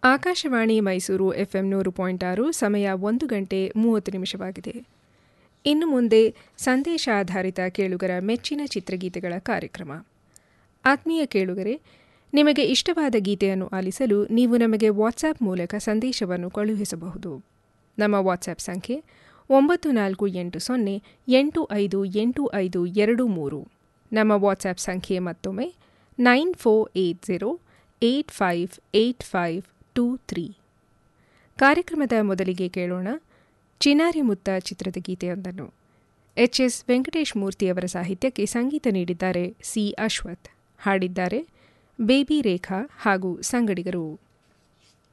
Akashvani Mysuru FM ನೂರು point ಆರು ಸಮಯ ಒಂದು ಗಂಟೆ ಮೂವತ್ತು ನಿಮಿಷವಾಗಿದೆ ಇನ್ನು ಮುಂದೆ ಸಂದೇಶ ಆಧಾರಿತ ಕೇಳುಗರ ಮೆಚ್ಚಿನ ಚಿತ್ರಗೀತೆಗಳ ಕಾರ್ಯಕ್ರಮ ಆತ್ಮೀಯ ಕೇಳುಗರೆ ನಿಮಗೆ ಇಷ್ಟವಾದ ಗೀತೆಯನ್ನು ಆಲಿಸಲು ನೀವು ನಮಗೆ ವಾಟ್ಸ್ಆಪ್ ಮೂಲಕ ಸಂದೇಶವನ್ನು ಕಳುಹಿಸಬಹುದು ನಮ್ಮ ವಾಟ್ಸ್ಆಪ್ ಸಂಖ್ಯೆ ಒಂಬತ್ತು ನಾಲ್ಕು ಎಂಟು ಸೊನ್ನೆ ಎಂಟು ಐದು ಎಂಟು ಐದು ಎರಡು ಮೂರು ನಮ್ಮ ವಾಟ್ಸ್ಆಪ್ ಸಂಖ್ಯೆ ಮತ್ತೊಮ್ಮೆ nine four eight zero eight five eight five two three ಕಾರ್ಯಕ್ರಮದ ಮೊದಲಿಗೆ ಕೇಳೋಣ ಚಿನಾರಿ ಮುತ್ತ ಚಿತ್ರದ ಗೀತೆಯೊಂದನ್ನು ಎಚ್ ಎಸ್ ವೆಂಕಟೇಶ್ ಮೂರ್ತಿಯವರ ಸಾಹಿತ್ಯಕ್ಕೆ ಸಂಗೀತ ನೀಡಿದ್ದಾರೆ ಸಿ ಅಶ್ವಥ್ ಹಾಡಿದ್ದಾರೆ ಬೇಬಿ ರೇಖಾ ಹಾಗೂ ಸಂಗಡಿಗರು